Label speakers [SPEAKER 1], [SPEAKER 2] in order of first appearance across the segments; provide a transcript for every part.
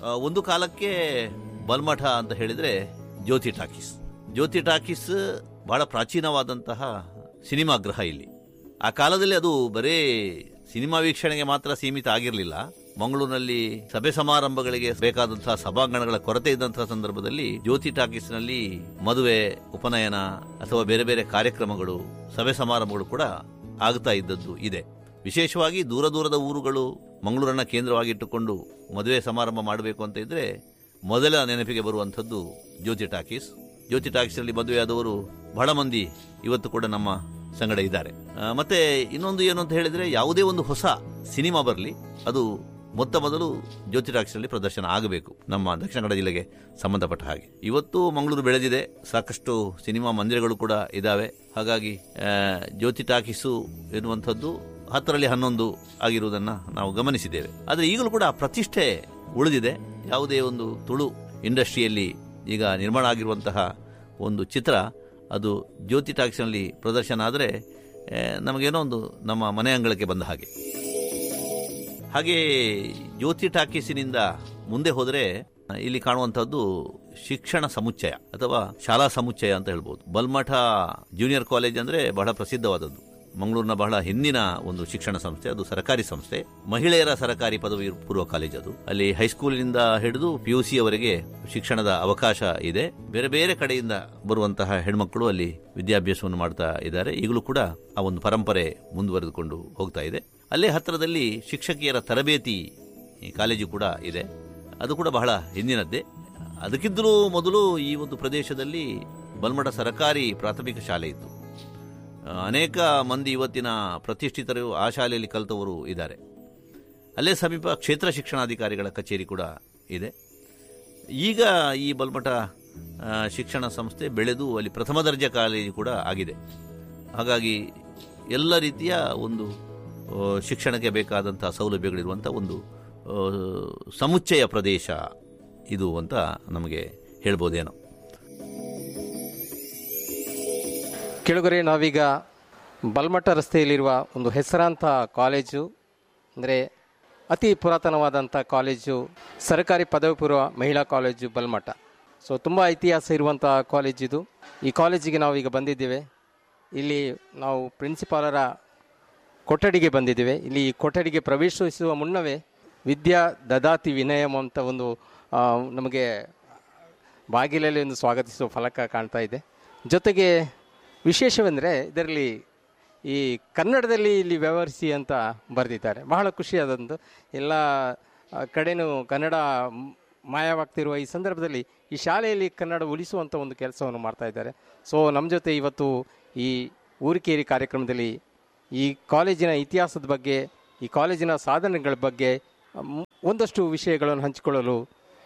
[SPEAKER 1] ಆ, ಒಂದು ಕಾಲಕ್ಕೆ ಬಲ್ಮಠ ಅಂತ ಹೇಳಿದ್ರೆ ಜ್ಯೋತಿ ಟಾಕೀಸ್ ಜ್ಯೋತಿ ಟಾಕೀಸ್ ಬಹಳ ಪ್ರಾಚೀನವಾದಂತಹ ಸಿನಿಮಾ ಗೃಹ ಇಲ್ಲಿ ಆ ಕಾಲದಲ್ಲಿ ಅದು ಬರೇ ಸಿನಿಮಾ ವೀಕ್ಷಣೆಗೆ ಮಾತ್ರ ಸೀಮಿತ ಆಗಿರಲಿಲ್ಲ ಮಂಗಳೂರಿನಲ್ಲಿ ಸಭೆ ಸಮಾರಂಭಗಳಿಗೆ ಬೇಕಾದಂತಹ ಸಭಾಂಗಣಗಳ ಕೊರತೆ ಇದ್ದಂತಹ ಸಂದರ್ಭದಲ್ಲಿ ಜ್ಯೋತಿ ಟಾಕೀಸ್ನಲ್ಲಿ ಮದುವೆ ಉಪನಯನ ಅಥವಾ ಬೇರೆ ಬೇರೆ ಕಾರ್ಯಕ್ರಮಗಳು ಸಭೆ ಸಮಾರಂಭಗಳು ಕೂಡ ಆಗ್ತಾ ಇದ್ದದ್ದು ಇದೆ ವಿಶೇಷವಾಗಿ ದೂರ ದೂರದ ಊರುಗಳು ಮಂಗಳೂರನ್ನ ಕೇಂದ್ರವಾಗಿಟ್ಟುಕೊಂಡು ಮದುವೆ ಸಮಾರಂಭ ಮಾಡಬೇಕು ಅಂತ ಇದ್ರೆ ಮೊದಲ ನೆನಪಿಗೆ ಬರುವಂಥದ್ದು ಜ್ಯೋತಿ ಟಾಕೀಸ್ ಜ್ಯೋತಿ ಟಾಕೀಸ್ನಲ್ಲಿ ಮದುವೆಯಾದವರು ಬಹಳ ಮಂದಿ ಇವತ್ತು ಕೂಡ ನಮ್ಮ ಸಂಗಡ ಇದ್ದಾರೆ ಆ, ಮತ್ತೆ ಇನ್ನೊಂದು ಏನು ಅಂತ ಹೇಳಿದ್ರೆ ಯಾವುದೇ ಒಂದು ಹೊಸ ಸಿನಿಮಾ ಬರಲಿ ಅದು ಮೊತ್ತ ಮೊದಲು ಜ್ಯೋತಿ ಟಾಕೀಸ್ನಲ್ಲಿ ಪ್ರದರ್ಶನ ಆಗಬೇಕು ನಮ್ಮ ದಕ್ಷಿಣ ಕನ್ನಡ ಜಿಲ್ಲೆಗೆ ಸಂಬಂಧಪಟ್ಟ ಹಾಗೆ ಇವತ್ತು ಮಂಗಳೂರು ಬೆಳೆದಿದೆ ಸಾಕಷ್ಟು ಸಿನಿಮಾ ಮಂದಿರಗಳು ಕೂಡ ಇದ್ದಾವೆ ಹಾಗಾಗಿ ಆ, ಜ್ಯೋತಿ ಟಾಕೀಸು ಎನ್ನುವಂಥದ್ದು ಹತ್ತರಲ್ಲಿ ಹನ್ನೊಂದು ಆಗಿರುವುದನ್ನ ನಾವು ಗಮನಿಸಿದ್ದೇವೆ ಆದರೆ ಈಗಲೂ ಕೂಡ ಆ ಪ್ರತಿಷ್ಠೆ ಉಳಿದಿದೆ ಯಾವುದೇ ಒಂದು ತುಳು ಇಂಡಸ್ಟ್ರಿಯಲ್ಲಿ ಈಗ ನಿರ್ಮಾಣ ಆಗಿರುವಂತಹ ಒಂದು ಚಿತ್ರ ಅದು ಜ್ಯೋತಿ ಟಾಕ್ಸ್ನಲ್ಲಿ ಪ್ರದರ್ಶನ ಆದರೆ ನಮಗೇನೋ ಒಂದು ನಮ್ಮ ಮನೆ ಅಂಗಳಕ್ಕೆ ಬಂದ ಹಾಗೆ ಹಾಗೆ ಜ್ಯೋತಿ ಟಾಕೀಸಿನಿಂದ ಮುಂದೆ ಹೋದರೆ ಇಲ್ಲಿ ಕಾಣುವಂತಹದ್ದು ಶಿಕ್ಷಣ ಸಮುಚ್ಚಯ ಅಥವಾ ಶಾಲಾ ಸಮುಚ್ಚಯ ಅಂತ ಹೇಳ್ಬೋದು ಬಲ್ಮಠ ಜೂನಿಯರ್ ಕಾಲೇಜ್ ಅಂದ್ರೆ ಬಹಳ ಪ್ರಸಿದ್ಧವಾದದ್ದು ಮಂಗಳೂರಿನ ಬಹಳ ಹಿಂದಿನ ಒಂದು ಶಿಕ್ಷಣ ಸಂಸ್ಥೆ ಅದು ಸರ್ಕಾರಿ ಸಂಸ್ಥೆ ಮಹಿಳೆಯರ ಸರ್ಕಾರಿ ಪದವಿ ಪೂರ್ವ ಕಾಲೇಜ್ ಅದು ಅಲ್ಲಿ ಹೈಸ್ಕೂಲಿನಿಂದ ಹಿಡಿದು ಪಿಯುಸಿ ಅವರೆಗೆ ಶಿಕ್ಷಣದ ಅವಕಾಶ ಇದೆ ಬೇರೆ ಬೇರೆ ಕಡೆಯಿಂದ ಬರುವಂತಹ ಹೆಣ್ಮಕ್ಳು ಅಲ್ಲಿ ವಿದ್ಯಾಭ್ಯಾಸವನ್ನು ಮಾಡ್ತಾ ಇದ್ದಾರೆ ಈಗಲೂ ಕೂಡ ಆ ಒಂದು ಪರಂಪರೆ ಮುಂದುವರೆದುಕೊಂಡು ಹೋಗ್ತಾ ಇದೆ ಅಲ್ಲೇ ಹತ್ತಿರದಲ್ಲಿ ಶಿಕ್ಷಕಿಯರ ತರಬೇತಿ ಕಾಲೇಜು ಕೂಡ ಇದೆ ಅದು ಕೂಡ ಬಹಳ ಹಿಂದಿನದ್ದೇ ಅದಕ್ಕಿಂತಲೂ ಮೊದಲು ಈ ಒಂದು ಪ್ರದೇಶದಲ್ಲಿ ಬಲ್ಮಠ ಸರ್ಕಾರಿ ಪ್ರಾಥಮಿಕ ಶಾಲೆ ಇತ್ತು ಆ, ಅನೇಕ ಮಂದಿ ಇವತ್ತಿನ ಪ್ರತಿಷ್ಠಿತರು ಆ ಶಾಲೆಯಲ್ಲಿ ಕಲಿತವರು ಇದ್ದಾರೆ ಅಲ್ಲೇ ಸಮೀಪ ಕ್ಷೇತ್ರ ಶಿಕ್ಷಣಾಧಿಕಾರಿಗಳ ಕಚೇರಿ ಕೂಡ ಇದೆ ಈಗ ಈ ಬಲ್ಮಠ ಆ, ಶಿಕ್ಷಣ ಸಂಸ್ಥೆ ಬೆಳೆದು ಅಲ್ಲಿ ಪ್ರಥಮ ದರ್ಜೆ ಕಾಲೇಜು ಕೂಡ ಆಗಿದೆ ಹಾಗಾಗಿ ಎಲ್ಲ ರೀತಿಯ ಒಂದು ಆ, ಶಿಕ್ಷಣಕ್ಕೆ ಬೇಕಾದಂತಹ ಸೌಲಭ್ಯಗಳಿರುವಂಥ ಒಂದು ಆ, ಸಮುಚ್ಚಯ ಪ್ರದೇಶ ಇದು ಅಂತ ನಮಗೆ ಹೇಳ್ಬೋದೇನೋ
[SPEAKER 2] ಕೆಳಗರೆ ನಾವೀಗ ಬಲ್ಮಠ ರಸ್ತೆಯಲ್ಲಿರುವ ಒಂದು ಹೆಸರಾಂತ ಕಾಲೇಜು ಅಂದರೆ ಅತಿ ಪುರಾತನವಾದಂಥ ಕಾಲೇಜು ಸರ್ಕಾರಿ ಪದವಿ ಪೂರ್ವ ಮಹಿಳಾ ಕಾಲೇಜು ಬಲ್ಮಠ ಸೊ ತುಂಬ ಇತಿಹಾಸ ಇರುವಂಥ ಕಾಲೇಜಿದು ಈ ಕಾಲೇಜಿಗೆ ನಾವು ಈಗ ಬಂದಿದ್ದೇವೆ ಇಲ್ಲಿ ನಾವು ಪ್ರಿನ್ಸಿಪಾಲರ ಕೊಠಡಿಗೆ ಬಂದಿದ್ದೇವೆ ಇಲ್ಲಿ ಈ ಕೊಠಡಿಗೆ ಪ್ರವೇಶಿಸುವ ಮುನ್ನವೇ ವಿದ್ಯಾ ದದಾತಿ ವಿನಯಂ ಅಂತ ಒಂದು ಆ, ನಮಗೆ ಬಾಗಿಲಲ್ಲಿ ಒಂದು ಸ್ವಾಗತಿಸುವ ಫಲಕ ಕಾಣ್ತಾ ಇದೆ ಜೊತೆಗೆ ವಿಶೇಷವೆಂದರೆ ಇದರಲ್ಲಿ ಈ ಕನ್ನಡದಲ್ಲಿ ಇಲ್ಲಿ ವ್ಯವಹರಿಸಿ ಅಂತ ಬರೆದಿದ್ದಾರೆ ಬಹಳ ಖುಷಿಯಾದಂದು ಎಲ್ಲ ಆ, ಕಡೆನೂ ಕನ್ನಡ ಮ್- ಮಾಯವಾಗ್ತಿರುವ ಈ ಸಂದರ್ಭದಲ್ಲಿ ಈ ಶಾಲೆಯಲ್ಲಿ ಕನ್ನಡ ಉಳಿಸುವಂಥ ಒಂದು ಕೆಲಸವನ್ನು ಮಾಡ್ತಾ ಇದ್ದಾರೆ ಸೊ ನಮ್ಮ ಜೊತೆ ಇವತ್ತು ಈ ಊರಿಕೇರಿ ಕಾರ್ಯಕ್ರಮದಲ್ಲಿ ಈ ಕಾಲೇಜಿನ ಇತಿಹಾಸದ ಬಗ್ಗೆ ಈ ಕಾಲೇಜಿನ ಸಾಧನೆಗಳ ಬಗ್ಗೆ ಮ್, ಒಂದಷ್ಟು ವಿಷಯಗಳನ್ನು ಹಂಚಿಕೊಳ್ಳಲು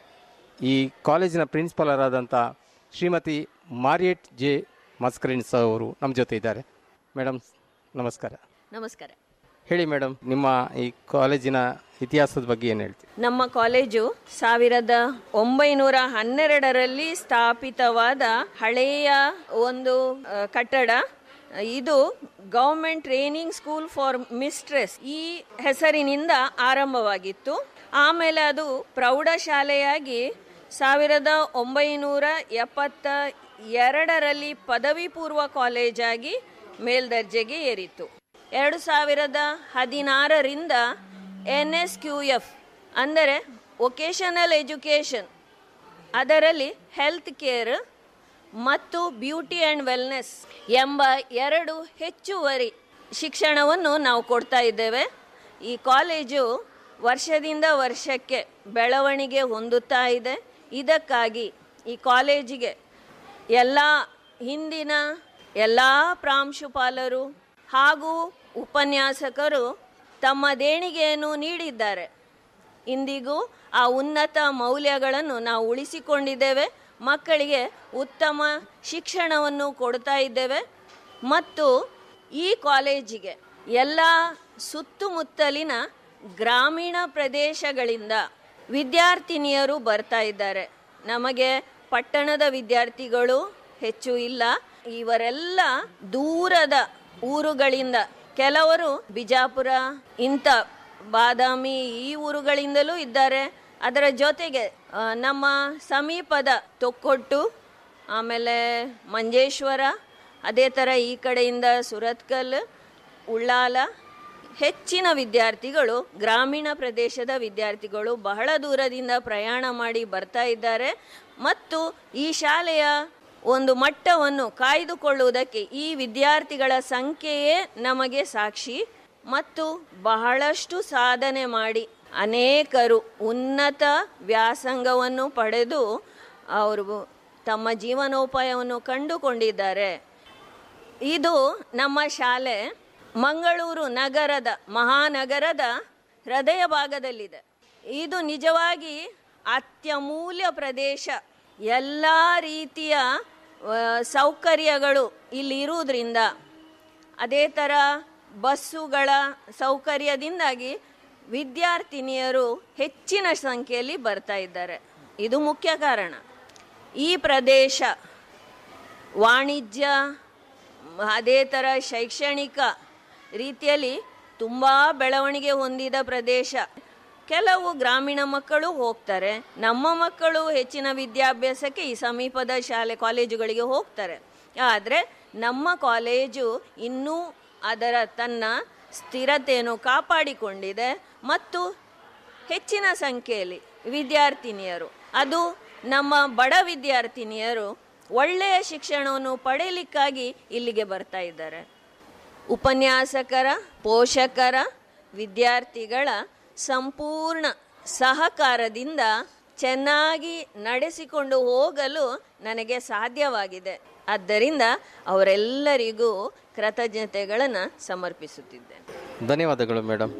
[SPEAKER 2] ಈ ಕಾಲೇಜಿನ ಪ್ರಿನ್ಸಿಪಾಲರಾದಂಥ ಶ್ರೀಮತಿ ಮಾರಿಯಟ್ ಜೆ ಮಸ್ಕರಿನ್ಸ್ ಅವರು ನಮ್ಮ ಜೊತೆ ಇದ್ದಾರೆ ಮೇಡಮ್ ನಮಸ್ಕಾರ
[SPEAKER 3] ನಮಸ್ಕಾರ
[SPEAKER 2] ಹೇಳಿ ಮೇಡಮ್ ನಿಮ್ಮ ಈ ಕಾಲೇಜಿನ ಇತಿಹಾಸದ ಬಗ್ಗೆ ಏನು ಹೇಳ್ತೀವಿ
[SPEAKER 3] ನಮ್ಮ ಕಾಲೇಜು ಸಾವಿರದ ಒಂಬೈನೂರ ಹನ್ನೆರಡರಲ್ಲಿ ಸ್ಥಾಪಿತವಾದ ಹಳೆಯ ಒಂದು ಆ, ಕಟ್ಟಡ ಇದು government training school for mistress ಈ ಹೆಸರಿನಿಂದ ಆರಂಭವಾಗಿತ್ತು ಆಮೇಲೆ ಅದು ಪ್ರೌಢಶಾಲೆಯಾಗಿ ಸಾವಿರದ ಒಂಬೈನೂರ ಎಪ್ಪತ್ತ ಎರಡರಲ್ಲಿ ಪದವಿ ಪೂರ್ವ ಕಾಲೇಜಾಗಿ ಮೇಲ್ದರ್ಜೆಗೆ ಏರಿತು ಎರಡು ಸಾವಿರದ ಹದಿನಾರರಿಂದ ಎನ್ ಎಸ್ ಕ್ಯೂ ಎಫ್ ಅಂದರೆ ವೊಕೇಶನಲ್ ಎಜುಕೇಷನ್ ಅದರಲ್ಲಿ ಹೆಲ್ತ್ ಕೇರ್ ಮತ್ತು ಬ್ಯೂಟಿ ಆ್ಯಂಡ್ ವೆಲ್ನೆಸ್ ಎಂಬ ಎರಡು ಹೆಚ್ಚುವರಿ ಶಿಕ್ಷಣವನ್ನು ನಾವು ಕೊಡ್ತಾ ಇದ್ದೇವೆ ಈ ಕಾಲೇಜು ವರ್ಷದಿಂದ ವರ್ಷಕ್ಕೆ ಬೆಳವಣಿಗೆ ಹೊಂದುತ್ತಾ ಇದೆ ಇದಕ್ಕಾಗಿ ಈ ಕಾಲೇಜಿಗೆ ಎಲ್ಲ ಹಿಂದಿನ ಎಲ್ಲ ಪ್ರಾಂಶುಪಾಲರು ಹಾಗೂ ಉಪನ್ಯಾಸಕರು ತಮ್ಮ ದೇಣಿಗೆಯನ್ನು ನೀಡಿದ್ದಾರೆ ಇಂದಿಗೂ ಆ ಉನ್ನತ ಮೌಲ್ಯಗಳನ್ನು ನಾವು ಉಳಿಸಿಕೊಂಡಿದ್ದೇವೆ ಮಕ್ಕಳಿಗೆ ಉತ್ತಮ ಶಿಕ್ಷಣವನ್ನು ಕೊಡ್ತಾ ಇದ್ದೇವೆ ಮತ್ತು ಈ ಕಾಲೇಜಿಗೆ ಎಲ್ಲ ಸುತ್ತಮುತ್ತಲಿನ ಗ್ರಾಮೀಣ ಪ್ರದೇಶಗಳಿಂದ ವಿದ್ಯಾರ್ಥಿನಿಯರು ಬರ್ತಾ ಇದ್ದಾರೆ ನಮಗೆ ಪಟ್ಟಣದ ವಿದ್ಯಾರ್ಥಿಗಳು ಹೆಚ್ಚು ಇಲ್ಲ ಇವರೆಲ್ಲ ದೂರದ ಊರುಗಳಿಂದ ಕೆಲವರು ಬಿಜಾಪುರ ಇಂಥ ಬಾದಾಮಿ ಈ ಊರುಗಳಿಂದಲೂ ಇದ್ದಾರೆ ಅದರ ಜೊತೆಗೆ ಆ, ನಮ್ಮ ಸಮೀಪದ ತೊಕ್ಕೊಟ್ಟು ಆಮೇಲೆ ಮಂಜೇಶ್ವರ ಅದೇ ಥರ ಈ ಕಡೆಯಿಂದ ಸುರತ್ಕಲ್ ಉಳ್ಳಾಲ ಹೆಚ್ಚಿನ ವಿದ್ಯಾರ್ಥಿಗಳು ಗ್ರಾಮೀಣ ಪ್ರದೇಶದ ವಿದ್ಯಾರ್ಥಿಗಳು ಬಹಳ ದೂರದಿಂದ ಪ್ರಯಾಣ ಮಾಡಿ ಬರ್ತಾ ಇದ್ದಾರೆ ಮತ್ತು ಈ ಶಾಲೆಯ ಒಂದು ಮಟ್ಟವನ್ನು ಕಾಯ್ದುಕೊಳ್ಳುವುದಕ್ಕೆ ಈ ವಿದ್ಯಾರ್ಥಿಗಳ ಸಂಖ್ಯೆಯೇ ನಮಗೆ ಸಾಕ್ಷಿ ಮತ್ತು ಬಹಳಷ್ಟು ಸಾಧನೆ ಮಾಡಿ ಅನೇಕರು ಉನ್ನತ ವ್ಯಾಸಂಗವನ್ನು ಪಡೆದು ಅವರು ತಮ್ಮ ಜೀವನೋಪಾಯವನ್ನು ಕಂಡುಕೊಂಡಿದ್ದಾರೆ ಇದು ನಮ್ಮ ಶಾಲೆ ಮಂಗಳೂರು ನಗರದ ಮಹಾನಗರದ ಹೃದಯ ಭಾಗದಲ್ಲಿದೆ ಇದು ನಿಜವಾಗಿ ಅತ್ಯಮೂಲ್ಯ ಪ್ರದೇಶ ಎಲ್ಲ ರೀತಿಯ ಆ, ಸೌಕರ್ಯಗಳು ಇಲ್ಲಿ ಇರುವುದರಿಂದ ಅದೇ ಥರ ಬಸ್ಸುಗಳ ಸೌಕರ್ಯದಿಂದಾಗಿ ವಿದ್ಯಾರ್ಥಿನಿಯರು ಹೆಚ್ಚಿನ ಸಂಖ್ಯೆಯಲ್ಲಿ ಬರ್ತಾ ಇದ್ದಾರೆ ಇದು ಮುಖ್ಯ ಕಾರಣ ಈ ಪ್ರದೇಶ ವಾಣಿಜ್ಯ ಅದೇ ಥರ ಶೈಕ್ಷಣಿಕ ರೀತಿಯಲ್ಲಿ ತುಂಬ ಬೆಳವಣಿಗೆ ಹೊಂದಿದ ಪ್ರದೇಶ ಕೆಲವು ಗ್ರಾಮೀಣ ಮಕ್ಕಳು ಹೋಗ್ತಾರೆ ನಮ್ಮ ಮಕ್ಕಳು ಹೆಚ್ಚಿನ ವಿದ್ಯಾಭ್ಯಾಸಕ್ಕೆ ಈ ಸಮೀಪದ ಶಾಲೆ ಕಾಲೇಜುಗಳಿಗೆ ಹೋಗ್ತಾರೆ ಆದರೆ ನಮ್ಮ ಕಾಲೇಜು ಇನ್ನೂ ಅದರ ತನ್ನ ಸ್ಥಿರತೆಯನ್ನು ಕಾಪಾಡಿಕೊಂಡಿದೆ ಮತ್ತು ಹೆಚ್ಚಿನ ಸಂಖ್ಯೆಯಲ್ಲಿ ವಿದ್ಯಾರ್ಥಿನಿಯರು ಅದು ನಮ್ಮ ಬಡ ವಿದ್ಯಾರ್ಥಿನಿಯರು ಒಳ್ಳೆಯ ಶಿಕ್ಷಣವನ್ನು ಪಡೆಯಲಿಕ್ಕಾಗಿ ಇಲ್ಲಿಗೆ ಬರ್ತಾ ಇದ್ದಾರೆ ಉಪನ್ಯಾಸಕರ ಪೋಷಕರ ವಿದ್ಯಾರ್ಥಿಗಳ ಸಂಪೂರ್ಣ ಸಹಕಾರದಿಂದ ಚೆನ್ನಾಗಿ ನಡೆಸಿಕೊಂಡು ಹೋಗಲು ನನಗೆ ಸಾಧ್ಯವಾಗಿದೆ ಆದ್ದರಿಂದ ಅವರೆಲ್ಲರಿಗೂ ಕೃತಜ್ಞತೆಗಳನ್ನು ಸಮರ್ಪಿಸುತ್ತಿದ್ದೇನೆ
[SPEAKER 2] ಧನ್ಯವಾದಗಳು ಮೇಡಮ್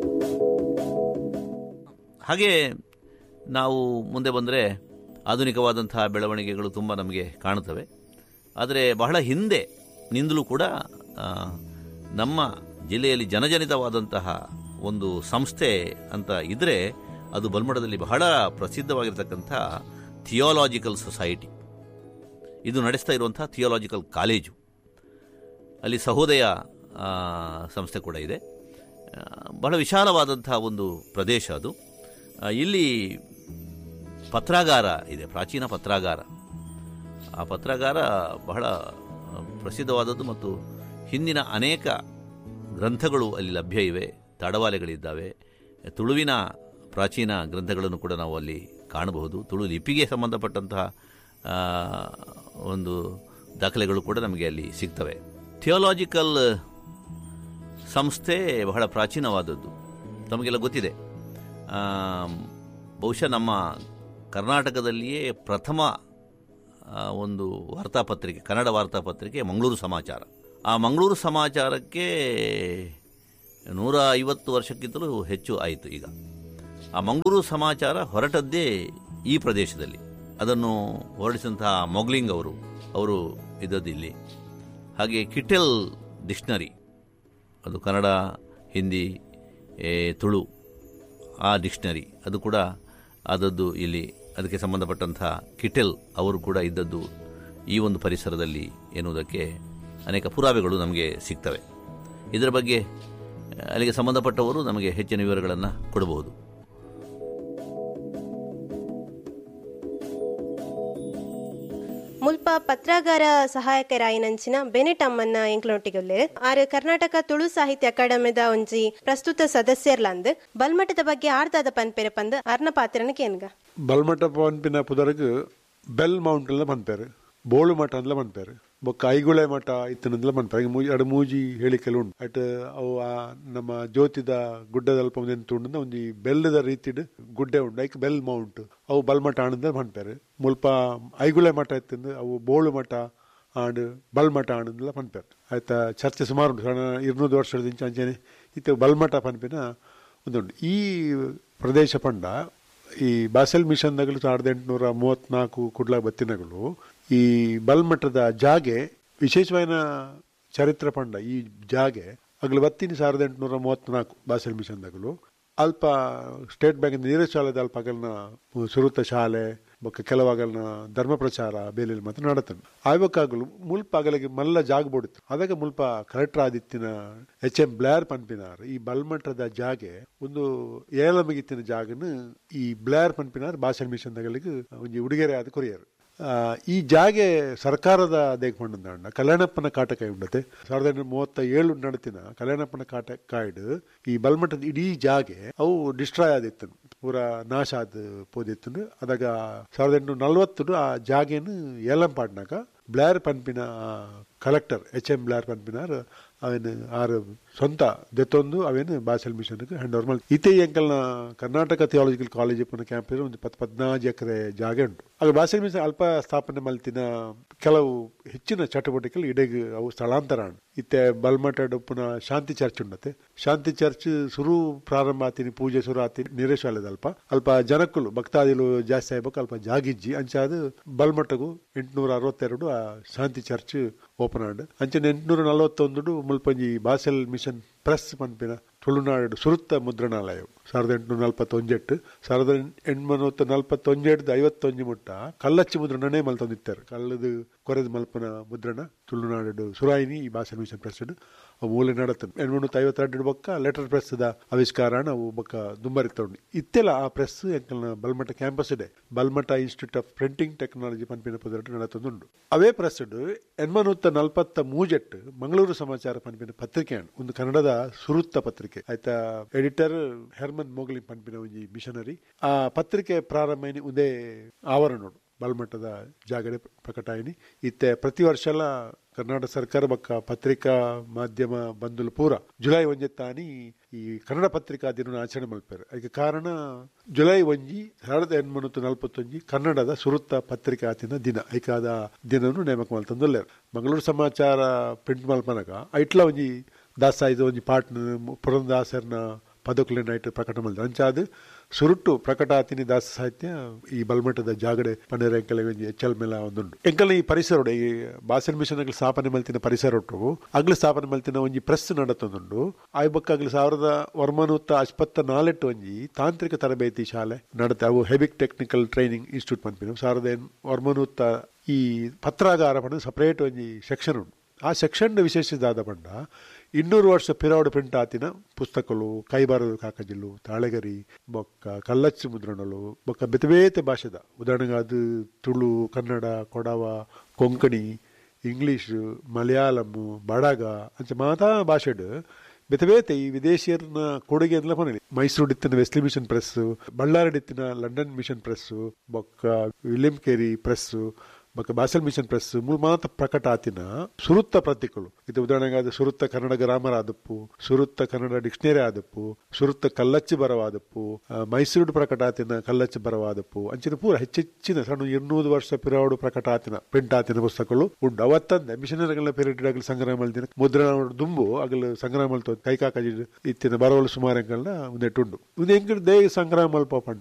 [SPEAKER 1] ಹಾಗೆ ನಾವು ಮುಂದೆ ಬಂದರೆ ಆಧುನಿಕವಾದಂತಹ ಬೆಳವಣಿಗೆಗಳು ತುಂಬ ನಮಗೆ ಕಾಣುತ್ತವೆ ಆದರೆ ಬಹಳ ಹಿಂದೆ ನಿಂದಲೂ ಕೂಡ ಆ, ನಮ್ಮ ಜಿಲ್ಲೆಯಲ್ಲಿ ಜನಜನಿತವಾದಂತಹ ಒಂದು ಸಂಸ್ಥೆ ಅಂತ ಇದ್ದರೆ ಅದು ಬಲ್ಮಠದಲ್ಲಿ ಬಹಳ ಪ್ರಸಿದ್ಧವಾಗಿರ್ತಕ್ಕಂಥ ಥಿಯೋಲಾಜಿಕಲ್ ಸೊಸೈಟಿ ಇದು ನಡೆಸ್ತಾ ಇರುವಂಥ ಥಿಯೋಲಾಜಿಕಲ್ ಕಾಲೇಜು ಅಲ್ಲಿ ಸಹೋದಯ ಆ, ಸಂಸ್ಥೆ ಕೂಡ ಇದೆ ಆ, ಬಹಳ ವಿಶಾಲವಾದಂಥ ಒಂದು ಪ್ರದೇಶ ಅದು ಆ, ಇಲ್ಲಿ ಪತ್ರಾಗಾರ ಇದೆ ಪ್ರಾಚೀನ ಪತ್ರಾಗಾರ ಆ ಪತ್ರಾಗಾರ ಬಹಳ ಆ, ಪ್ರಸಿದ್ಧವಾದದ್ದು ಮತ್ತು ಹಿಂದಿನ ಅನೇಕ ಗ್ರಂಥಗಳು ಅಲ್ಲಿ ಲಭ್ಯ ಇವೆ ತಡವಾಲೆಗಳಿದ್ದಾವೆ ತುಳುವಿನ ಪ್ರಾಚೀನ ಗ್ರಂಥಗಳನ್ನು ಕೂಡ ನಾವು ಅಲ್ಲಿ ಕಾಣಬಹುದು ತುಳು ಲಿಪಿಗೆ ಸಂಬಂಧಪಟ್ಟಂತಹ ಆ, ಒಂದು ದಾಖಲೆಗಳು ಕೂಡ ನಮಗೆ ಅಲ್ಲಿ ಸಿಗ್ತವೆ ಥಿಯೋಲಾಜಿಕಲ್ ಸಂಸ್ಥೆ ಬಹಳ ಪ್ರಾಚೀನವಾದದ್ದು ತಮಗೆಲ್ಲ ಗೊತ್ತಿದೆ ಆ, ಬಹುಶಃ ನಮ್ಮ ಕರ್ನಾಟಕದಲ್ಲಿಯೇ ಪ್ರಥಮ ಆ, ಒಂದು ವಾರ್ತಾಪತ್ರಿಕೆ ಕನ್ನಡ ವಾರ್ತಾಪತ್ರಿಕೆ ಮಂಗಳೂರು ಸಮಾಚಾರ ಆ ಮಂಗಳೂರು ಸಮಾಚಾರಕ್ಕೆ ನೂರ ಐವತ್ತು ವರ್ಷಕ್ಕಿಂತಲೂ ಹೆಚ್ಚು ಆಯಿತು ಈಗ ಆ ಮಂಗಳೂರು ಸಮಾಚಾರ ಹೊರಟದ್ದೇ ಈ ಪ್ರದೇಶದಲ್ಲಿ ಅದನ್ನು ಹೊರಡಿಸಿದಂತಹ ಮೊಗ್ಲಿಂಗ್ ಅವರು ಅವರು ಇದ್ದದ್ದು ಇಲ್ಲಿ ಹಾಗೆ ಕಿಟೆಲ್ ಡಿಕ್ಷನರಿ ಅದು ಕನ್ನಡ ಹಿಂದಿ ಏ, ತುಳು ಆ ಡಿಕ್ಷನರಿ ಅದು ಕೂಡ ಆದದ್ದು ಇಲ್ಲಿ ಅದಕ್ಕೆ ಸಂಬಂಧಪಟ್ಟಂಥ ಕಿಟೆಲ್ ಅವರು ಕೂಡ ಇದ್ದದ್ದು ಈ ಒಂದು ಪರಿಸರದಲ್ಲಿ ಎನ್ನುವುದಕ್ಕೆ ಅನೇಕ ಪುರಾವೆಗಳು ನಮಗೆ ಸಿಗ್ತವೆ ಇದರ ಬಗ್ಗೆ ಆ, ಅಲ್ಲಿಗೆ ಸಂಬಂಧಪಟ್ಟವರು ನಮಗೆ ಹೆಚ್ಚಿನ ವಿವರಗಳನ್ನು ಕೊಡಬಹುದು
[SPEAKER 4] ಮುಲ್ಪ ಪತ್ರಗಾರ ಸಹಾಯಕರಾಯಿನಂಚಿನ ಬೆನೆಟ್ ಅಮ್ಮನ್ನ ಎಂಕ್ಲೊಟ್ಟಿಗೊಲ್ಲೆ ಆರು ಕರ್ನಾಟಕ ತುಳು ಸಾಹಿತ್ಯ ಅಕಾಡೆಮಿದ ಒಂಜಿ ಪ್ರಸ್ತುತ ಸದಸ್ಯರ್ಲಂದ್ ಬಲ್ಮಠದ ಬಗ್ಗೆ ಆರ್ದಾದ ಪನ್ಪೆರೆ ಪಂದ್ ಅರ್ನ ಪಾತ್ರನ ಕೇನ್ಗ
[SPEAKER 5] ಬಲ್ಮಠ ಪನ್ಪಿನ ಪುದರಗ್ ಬೆಲ್ ಮೌಂಟ್ ಎಲ್ಲ ಪನ್ಪೇರು ಬೋಳು ಮಠ ಅಂದ್ಲ ಪನ್ಪೇರು ಬೊಕ್ಕ ಐಗುಳೆ ಮಠ ಇತ್ತನಂದ್ಲ ಪನ್ಪೇರು ಮೂಜಿ ಅಡ ಮೂಜಿ ಹೇಳಿಕೆಲು ಉಂಟು ಅಟ್ ಅವು ಆ ನಮ್ಮ ಜ್ಯೋತಿದ ಗುಡ್ಡದಲ್ಪ ಒಂದು ತುಂಡ ಒಂಜಿ ಬೆಲ್ಲದ ರೀತಿಡ್ ಗುಡ್ಡೆ ಉಂಡು ಐಕ್ ಬೆಲ್ ಮೌಂಟ್ ಅವು ಬಲ್ಮಠ ಆನಂದ ಪನ್ಪೇರು ಮುಲ್ಪ ಐಗುಳೆ ಮಠ ಇತ್ತಂದು ಅವು ಬೋಳು ಮಠ ಆಂಡ್ ಬಲ್ಮಠ ಆನಂದ್ಲ ಪನ್ಪೇರು ಆಯ್ತಾ ಚರ್ಚೆ ಸುಮಾರು ಉಂಟು ಸಣ್ಣ ಇರ್ನೂರು ವರ್ಷದಿಂದ ಅಂಚನೆ ಇತ್ತು ಬಲ್ಮಠ ಪನ್ಪಿನ ಒಂದುಂಟು ಈ ಪ್ರದೇಶ ಪಂಡ ಈ ಬಾಸೆಲ್ ಮಿಷನ್ದಾಗಲು ಸಾವಿರದ ಎಂಟುನೂರ ಮೂವತ್ನಾಲ್ಕು ಕುಡ್ಲ ಬತ್ತಿನಗಳು ಈ ಬಲ್ಮಠದ ಜಾಗೆ ವಿಶೇಷವಾದ ಚರಿತ್ರ ಪಂಡ ಈ ಜಾಗೆ ಅಗ್ಲು ಬತ್ತಿನ ಸಾವಿರದ ಎಂಟುನೂರ ಮೂವತ್ನಾಲ್ಕು ಬಾಸೆಲ್ ಮಿಷನ್ದಾಗಲು ಅಲ್ಪ ಸ್ಟೇಟ್ ಬ್ಯಾಂಕ್ ನೀರಜ್ ಶಾಲೆದ ಅಲ್ಪ ಅಗಲ್ನ ಸುರುತ ಶಾಲೆ ಬೊಕ್ಕ ಕೆಲವಾಗಲ್ನ ಧರ್ಮ ಪ್ರಚಾರ ಬೇಲೆ ಮಾತ್ರ ನಡತನು ಆಯ್ವಕ್ಕಾಗಲು ಮುಲ್ಪ ಅಗಲಿಗೆ ಮಲ್ಲ ಜಾಗ ಬೋಡಿತ್ತು ಅದಕ್ಕೆ ಮುಲ್ಪ ಕಲೆಕ್ಟರ್ ಆದಿತ್ತಿನ ಎಚ್ ಎಂ ಬ್ಲಾರ್ ಪನ್ಪಿನಾರ್ ಈ ಬಲ್ಮಠದ ಜಾಗೆ ಒಂದು ಏಲಮಗಿತ್ತಿನ ಜಾಗನು ಈ ಬ್ಲಾರ್ ಪನ್ಪಿನಾರ್ ಭಾಷೆ ಮಿಷನ್ ತಗಲಿಗೆ ಒಂಜಿ ಉಡುಗೆರೆ ಆದ ಕೊರಿಯರು ಆ, ಈ ಜಾಗೆ ಸರ್ಕಾರದ ದೇಖಂಡ ಕಲ್ಯಾಣಪ್ಪನ ಕಾಟಕಾಯಿ ಉಂಡತೆ ಸಾವಿರದ ಎಂಟುನೂರ ಮೂವತ್ತ ಏಳು ನಡತಿನ ಕಲ್ಯಾಣಪ್ಪನ ಕಾಟ ಕಾಯ್ಡು ಈ ಬಲ್ಮಠದ ಇಡೀ ಜಾಗೆ ಅವು ಡಿಸ್ಟ್ರಾಯ್ ಆದಿತ್ತು ಪೂರ ನಾಶ ಆದ ಪೋದಿತ್ತು ಅದಾಗ ಸಾವಿರದ ಎಂಟುನೂರ ನಲ್ವತ್ತು ಆ ಜಾಗೆನು ಏಲಂ ಪಾಡ್ನಾಗ ಬ್ಲಾರ್ ಪನ್ಪಿನ ಕಲೆಕ್ಟರ್ ಎಚ್ ಎಂ ಬ್ಲಾರ್ ಪನ್ಪಿನಾರ್ ಅವೇನು ಆರು ಸ್ವಂತ ದೆತ್ತೊಂದು ಅವೇನು ಬಾಸೆಲ್ ಮಿಷನ್ಗೆ ಹ್ಯಾಂಡ್ ಓವರ್ ಮಾಡಿ ಇತ್ತೆ ಎಂಕಲ್ನ ಕರ್ನಾಟಕ ಥಿಯಾಲಜಿಕಲ್ ಕಾಲೇಜ್ ಪುನ ಕ್ಯಾಂಪಸ್ ಒಂದು ಪತ್ ಪದ್ನಾಲ್ಕು ಎಕರೆ ಜಾಗ ಉಂಟು ಆಗ ಬಾಸೆಲ್ ಮಿಷನ್ ಅಲ್ಪ ಸ್ಥಾಪನೆ ಮಲ್ತಿನ ಕೆಲವು ಹೆಚ್ಚಿನ ಚಟುವಟಿಕೆಗಳು ಇಡೆಗ್ ಅವು ಸ್ಥಳಾಂತರ ಉಂಟು ಇತ್ತೆ ಬಲ್ಮಠಡ್ ಪುನಃ ಶಾಂತಿ ಚರ್ಚ್ ಉಂಡತೆ ಶಾಂತಿ ಚರ್ಚ್ ಶುರು ಪ್ರಾರಂಭ ಆತಿನಿ ಪೂಜೆ ಶುರು ಆತಿ ನಿರೇಶಾಲೆದ ಅಲ್ಪ ಅಲ್ಪ ಜನಕ್ಕಲು ಭಕ್ತಾದಿಲು ಜಾಸ್ತಿ ಆಗ್ಬೇಕು ಅಲ್ಪ ಜಾಗಿಜ್ಜಿ ಅಂಚಾದ ಬಲ್ಮಠಗೂ ಎಂಟುನೂರ ಅರವತ್ತೆರಡು ಆ ಶಾಂತಿ ಚರ್ಚ್ ಓಪನ್ ಆಡ್ ಅಂಚನೆ ಎಂಟುನೂರ ನಲವತ್ತೊಂದು ಮುಲ್ಪಂಜಿ ಬಾಸೆಲ್ ಮಿಷನ್ ಪ್ರೆಸ್ ಪನ್ಪಿನ ತುಳುನಾಡು ಸುರುತ್ತ ಮುದ್ರಣಾಲಯ ಸಾವಿರದ ಎಂಟುನೂರ ನಲ್ಪತ್ತೊಂಜೆಟ್ಟು ಸಾವಿರದ ಎಂಟುನೂರ ನಲ್ಪತ್ತೊಂಜೆಡ್ದು ಐವತ್ತೊಂಜು ಮುಟ್ಟ ಕಲ್ಲಚ್ಚಿ ಮುದ್ರಣನೇ ಮಲ್ತೊಂದಿತ್ತಾರೆ ಕಲ್ಲದು ಕೊರೆದು ಮಲ್ಪನ ಮುದ್ರಣ ತುಳುನಾಡು ಸುರಾಯಿನಿ ಈ ಭಾಷೆ ಮಿಷನ್ ಪ್ರೆಸ್ ಅವು ಮೂಲೆ ನಡತನ್ ಎಂಟುನೂರ ಐವತ್ತೆರಡು ಬೊಕ್ಕ ಲೆಟರ್ ಪ್ರೆಸ್ ದ ಆವಿಷ್ಕಾರ ಅವು ಬೊಕ್ಕ ದುಂಬರಿತ್ತೊಂಡು ಇತ್ತೆಲ್ಲ ಆ ಪ್ರೆಸ್ ಎಂಕಲ್ನ ಬಲ್ಮಠ ಕ್ಯಾಂಪಸ್ ಇದೆ Balmatta institute of printing technology ಪನ್ಪಿನ ಪುದರಟ್ಟು ನಡತೊಂದುಂಡು ಅವೇ ಪ್ರೆಸ್ ಎನ್ಮನೂತ್ತ ನಲ್ಪತ್ತ ಮೂಜೆಟ್ಟು ಮಂಗಳೂರು ಸಮಾಚಾರ ಪನ್ಪಿನ ಪತ್ರಿಕೆ ಉಂಡು. ಒಂದು ಕನ್ನಡದ ಸುರುತ್ತ ಪತ್ರಿಕೆ ಆಯ್ತಾ ಎಡಿಟರ್ ಹೆರ್ಮನ್ ಮೋಗ್ಲಿ ಪನ್ಪಿನ ಒಂಜಿ ಮಿಷನರಿ ಆ ಪತ್ರಿಕೆ ಪ್ರಾರಂಭ ಉದೇ ಆವರಣೋಡು ಬಲ್ಮಠದ ಜಾಗಡೆ ಪ್ರಕಟಾಯಿನಿ ಇತ್ತೆ ಪ್ರತಿ ವರ್ಷ ಎಲ್ಲ ಕರ್ನಾಟಕ ಸರ್ಕಾರ ಬಕ್ಕ ಪತ್ರಿಕಾ ಮಾಧ್ಯಮ ಬಂಧುಲು ಪೂರ ಜುಲೈ ಒಂಜೆತ್ತಾನಿ ಈ ಕನ್ನಡ ಪತ್ರಿಕಾ ದಿನ ಆಚರಣೆ ಮಲ್ಪೇರು ಅದಕ್ಕೆ ಕಾರಣ ಜುಲೈ ಒಂಜಿ ಸಾವಿರದ ಎಂಟುನೂರ ನಲವತ್ತೊಂಜಿ ಕನ್ನಡದ ಸುರುತ್ತ ಪತ್ರಿಕಾ ಆತಿನ ದಿನ ಐಕಾದ ದಿನನು ನೇಮಕ ಮಲ್ತಂದುಲ್ಲೇರು ಮಂಗಳೂರು ಸಮಾಚಾರ ಪ್ರಿಂಟ್ ಮಲ್ಪನಗ ಐಟ್ಲ ಒಂಜಿ ದಾಸಾಯ್ದ ಒಂಜಿ ಪಾಟ್ನ ಪುರಂದಾಸರ್ನ ಪದಕುಲೆ ನೈಟ್ ಪ್ರಕಟ ಮಲ್ದ ಅಂಚಾದ ಸುರುಟ್ಟು ಪ್ರಕಟ ಆತಿನಿ ದಾಸ ಸಾಹಿತ್ಯ ಈ ಬಲ್ಮಠದ ಜಾಗಡೆ ಪನ್ನೆರ ಎಂಕಲ ಒಂಜಿ ಎಚ್ಚಲ್ ಮೇಲ ಒಂದುಂಡು ಎಂಕಲ ಈ ಪರಿಸರ ಈ ಬಾಸನ್ ಮಿಷನ್ ಅಗ್ಲ ಸ್ಥಾಪನೆ ಮಲ್ತಿನ ಪರಿಸರ ಒಟ್ಟು ಅಗ್ಲ ಸ್ಥಾಪನೆ ಮಲ್ತಿನ ಒಂಜಿ ಪ್ರೆಸ್ ನಡತೊಂದುಂಡು ಆಯ್ ಬೊಕ್ಕ ಅಗ್ಲ ಸಾವಿರದ ವರ್ಮನೂತ್ತ ಅಶ್ಪತ್ತ ನಾಲೆಟ್ಟು ಒಂಜಿ ತಾಂತ್ರಿಕ ತರಬೇತಿ ಶಾಲೆ ನಡತೆ ಅವು ಹೆವಿಕ್ ಟೆಕ್ನಿಕಲ್ ಟ್ರೈನಿಂಗ್ ಇನ್ಸ್ಟಿಟ್ಯೂಟ್ ಪನ್ಪಿನ ಸಾವಿರದ ಎನ್ ವರ್ಮನೂತ್ತ ಈ ಪತ್ರಾಗಾರ ಪಂಡ ಸಪರೇಟ್ ಒಂಜಿ ಸೆಕ್ಷನ್ ಉಂಡು ಆ ಸೆಕ್ಷನ್ ವಿಶೇಷದಾದ ಪಂಡ ಇನ್ನೂರು ವರ್ಷ ಪಿರಾವಡು ಪ್ರಿಂಟ್ ಆತಿನ ಪುಸ್ತಕಗಳು ಕೈಬಾರದು ಕಾಕಜಿಲ್ಲು ತಾಳೆಗರಿ ಬೊಕ್ಕ ಕಲ್ಲಚ್ಚು ಮುದ್ರಣಲು ಬೊಕ್ಕ ಬೇತೆ ಬೇತೆ ಭಾಷೆದ ಉದಾಹರಣೆಗೆ ಅದು ತುಳು ಕನ್ನಡ ಕೊಡವ ಕೊಂಕಣಿ ಇಂಗ್ಲೀಷ್ ಮಲಯಾಳಂ ಬಡಗ ಅಂಚ ಮಾತಾ ಭಾಷೆಡ್ ಬೇತೆ ಬೇತೆ ಈ ವಿದೇಶಿಯರ್ನ ಕೊಡುಗೆ ಎಲ್ಲ ಕೊನೆ ಮೈಸೂರು ಡಿತ್ತಿನ ವೆಸ್ಲಿ ಮಿಷನ್ ಪ್ರೆಸ್ ಬಳ್ಳಾರಿ ಡಿತ್ತಿನ ಲಂಡನ್ ಮಿಷನ್ ಪ್ರೆಸ್ ಬೊಕ್ಕ ವಿಲಿಯಂ ಕೇರಿ ಪ್ರೆಸ್ ಬೊಕ್ಕ ಬಾಸಲ್ ಮಿಷನ್ ಪ್ರೆಸ್ ಮೂಲ ಮಾತ ಪ್ರಕಟ ಆತಿನ ಸುರುತ್ತ ಪ್ರತಿಕಗಳು ಇದು ಉದಾಹರಣೆಗೆ ಅದು ಸುರುತ್ತ ಕನ್ನಡ ಗ್ರಾಮರ್ ಆದಪ್ಪು ಸುರುತ್ತ ಕನ್ನಡ ಡಿಕ್ಷನರಿ ಆದಪ್ಪು ಸುರುತ್ತ ಕಲ್ಲಚ್ಚಿ ಬರವಾದಪ್ಪು ಆ, ಮೈಸೂರು ಪ್ರಕಟ ಆತಿನ ಕಲ್ಲಚ್ಚಿ ಬರವಾದಪ್ಪು ಅಂಚಿನ ಪೂರ ಹೆಚ್ಚೆಚ್ಚಿನ ಸಣ್ಣ ಇನ್ನೂರು ವರ್ಷ ಪಿರಾವಡು ಪ್ರಕಟ ಆತಿನ ಪ್ರಿಂಟ್ ಆತಿನ ಪುಸ್ತಕಗಳು ಉಂಡು ಅವತ್ತಂದೆ ಮಿಷನರಿಗಳ ಪೀರಿಯಡ್ ಆಗಲಿ ಸಂಗ್ರಹ ಮಲ್ದಿನ ಮುದ್ರಣ ದುಂಬು ಆಗಲು ಸಂಗ್ರಹ ಮಲ್ತೋ ಕೈಕಾಕಜಿ ಇತ್ತಿನ ಬರವಲು ಸುಮಾರಂಗಳನ್ನ ಒಂದೆಟ್ಟು ಉಂಡು ಇದು ಹೆಂಗ್ ದೇ ಸಂಗ್ರಹ ಮಲ್ಪ